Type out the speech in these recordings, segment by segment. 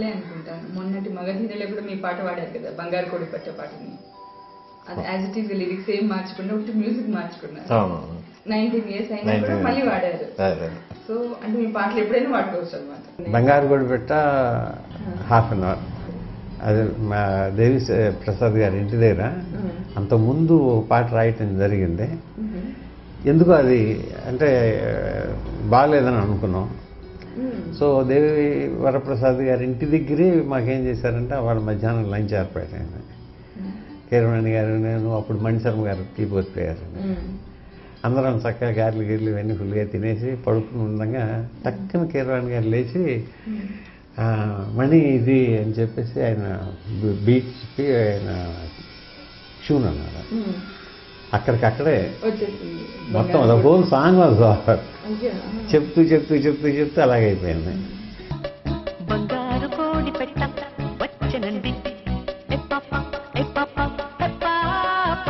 వల్లే అనుకుంటాను మొన్నటి మగధీరలో కూడా మీ పాట వాడారు కదా బంగారు కోడి పట్ట పాటని అది యాజ్ ఇట్ ఈస్ లిరిక్స్ ఏం మార్చకుండా ఒకటి మ్యూజిక్ మార్చుకున్నారు అవును నైన్టీన్ ఇయర్స్ అయినా కూడా 19 మళ్ళీ వాడారు అదే సో అంటే మీ పాటలు ఎప్పుడైనా వాడుకోవచ్చు అనమాట బంగారు గొడి పెట్ట హాఫ్ అన్ అవర్ అది మా దేవి ప్రసాద్ గారి ఇంటి దగ్గర అంతకుముందు ఒక పాట రాయటం జరిగింది ఎందుకు అది అంటే బాగాలేదని అనుకున్నాం సో దేవి వరప్రసాద్ గారి ఇంటి దగ్గరే మాకేం చేశారంటే వాళ్ళ మధ్యాహ్నం లంచ్ ఏర్పాటు అయింది కీరవాణి గారు నేను అప్పుడు మణిశర్మ గారు టీ పోసిపోయారు అందరం చక్కగా గారెలు గిర్లు ఇవన్నీ ఫుల్గా తినేసి పడుకుని ఉండగా టక్కున కీరవాణి గారు లేచి ఆ, మణి ఇది అని చెప్పేసి ఆయన బీచ్కి ఆయన షూన్ అన్నారు అక్కడికక్కడే వచ్చేసింది మొత్తం హోల్ సాంగ్ వాజ్ అయ్యో చెప్తూ చెప్తూ చెప్తూ చెప్తూ అలాగైపోయింది బంగారు కోడి పెట్ట వచ్చనండి ఏ పాప ఏ పాప ఏ పాప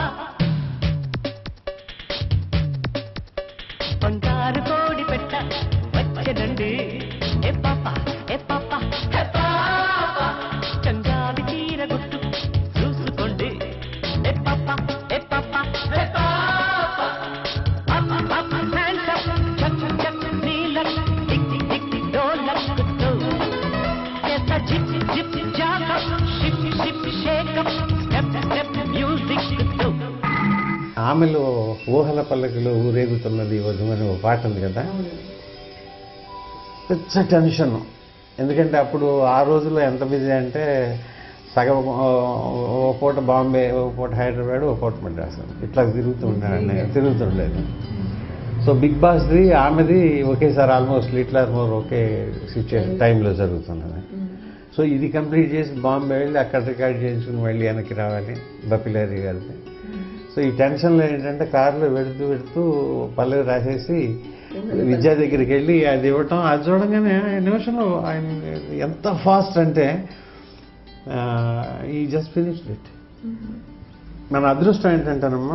బంగారు కోడి పెట్ట వచ్చనండి ఏ పాప ఏ పాప ఏ పాప చంగాది చీర గుట్టు చూసుకోండి ఏ పాప ఏ పాప ఏ పాప అప్ అప్ హ్యాండ్స్ అప్ చక్ చక్ నీలక్ టిక్ టిక్ డోలక్ తో చేత zip zip jack up ship ship shake up step step music తో ఆమెలో ఊహల పల్లకిలో ఊరేగుతున్నది వధుమని ఒక పాట ఉంది కదా పెద్ద టెన్షన్ ఎందుకంటే అప్పుడు ఆ రోజుల్లో ఎంత బిజీ అంటే సగం ఆ, ఓ పూట బాంబే ఓ పూట హైదరాబాద్ ఓ పూట మద్రాసు ఇట్లా తిరుగుతూ ఉండాను తిరుగుతుండేది సో బిగ్ బాస్ది ఆమెది ఒకేసారి ఆల్మోస్ట్ లిటిల్ మోర్ ఒకే సిచ్యువేషన్ టైంలో జరుగుతున్నది సో ఇది కంప్లీట్ చేసి బాంబే వెళ్ళి అక్కడ రికార్డ్ చేయించుకుని మళ్ళీ వెనక్కి రావాలి బపిలారి గారిది సో ఈ టెన్షన్లో ఏంటంటే కారులో వెళుతూ వెళుతూ పల్లవి రాసేసి విద్యా దగ్గరికి వెళ్ళి అది ఇవ్వటం అది చూడగానే నిమిషంలో ఆయన ఎంత ఫాస్ట్ అంటే ఈ జస్ట్ ఫినిష్ ఇట్ మన అదృష్టం ఏంటంటేనమ్మా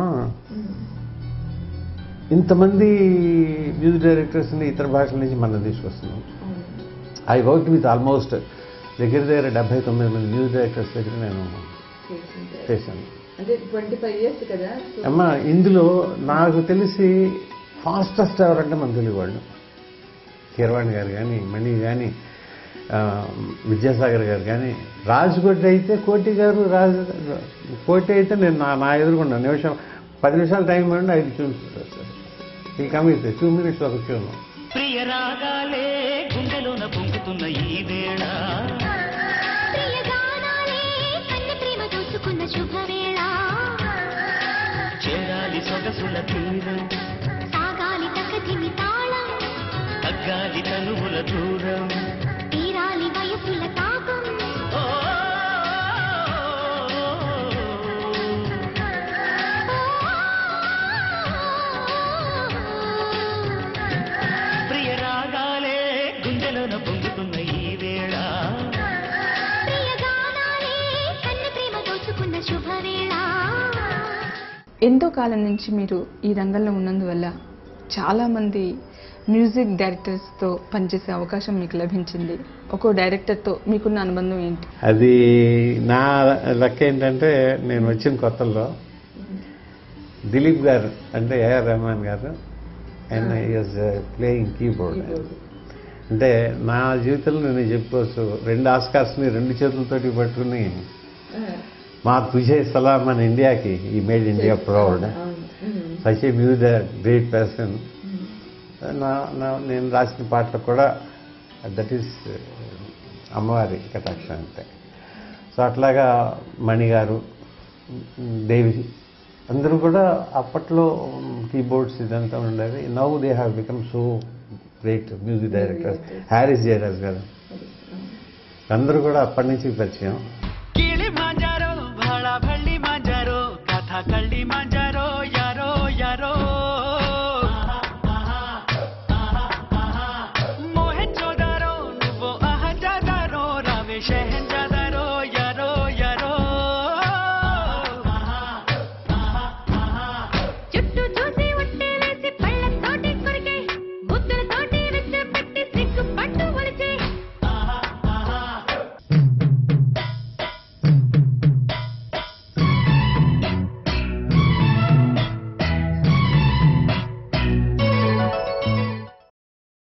ఇంతమంది మ్యూజిక్ డైరెక్టర్స్ని ఇతర భాషల నుంచి మనం తీసుకొస్తున్నాం ఐ వర్క్ విత్ ఆల్మోస్ట్ దగ్గర దగ్గర డెబ్బై తొమ్మిది మంది మ్యూజిక్ డైరెక్టర్స్ దగ్గర నేను చేశాను అంటే ట్వంటీ ఫైవ్ ఇయర్స్ కదా సో అమ్మ ఇందులో నాకు తెలిసి ఫాస్టెస్ట్ ఎవరంటే మన తెలుగు వాళ్ళు కీరవాణి గారు కానీ మణి కానీ ఆ, విద్యాసాగర్ గారు కానీ రాజుగొడ్డి అయితే కోటి గారు రాజు కోటి అయితే నేను నా నా ఎదురుకున్నా నిమిషం పది నిమిషాలు టైం ఇవ్వండి ఐదు చూపిస్తారు ఈ కమిటీ టూ మినిట్స్ ఒక ట్యూన్ ప్రియ రాగాలే గుండెలోన పొంగుతున్న ఈ వేళ ప్రియగానాలే కన్న ప్రేమ దోచుకున్న శుభవేళ చేరాలి సొగసుల తీరం సాగాలి తకధిమి తాళం తగ్గాలి తనువుల దూరం తీరాలి వయసుల తాపం ఓ, ప్రియ రాగాలే గుండెలోన పొంగుతున్న ఈ వేళ ప్రియగానాలే కన్న ప్రేమ దోచుకున్న శుభవేళ ఎంతో కాలం నుంచి మీరు ఈ రంగంలో ఉన్నందువల్ల చాలా మంది మ్యూజిక్ డైరెక్టర్స్తో పనిచేసే అవకాశం మీకు లభించింది ఒక్కో డైరెక్టర్తో మీకున్న అనుబంధం ఏంటి అది నా లెక్క ఏంటంటే నేను వచ్చిన కొత్తల్లో దిలీప్ గారు అంటే ఏఆర్ రెహమాన్ గారు ఆయన ఈజ్ ప్లేయింగ్ కీబోర్డ్ అంటే నా జీవితంలో నేను చెప్పుకోవచ్చు రెండు ఆస్కార్స్ని రెండు చేతులతోటి పట్టుకుని మా తుజే సలాం మన ఇండియాకి ఈ made India proud such a మ్యూ ద గ్రేట్ పర్సన్ నా నా నేను రాసిన పాటలు కూడా దట్ ఈస్ అమ్మవారి కటాక్ష అంటే సో అట్లాగా మణి గారు దేవి అందరూ కూడా అప్పట్లో కీబోర్డ్స్ ఇదంతా ఉండేది now they have become so great music directors Harris Jayaraj garu అందరూ కూడా అప్పటి నుంచి పరిచయం కిళి మాంజ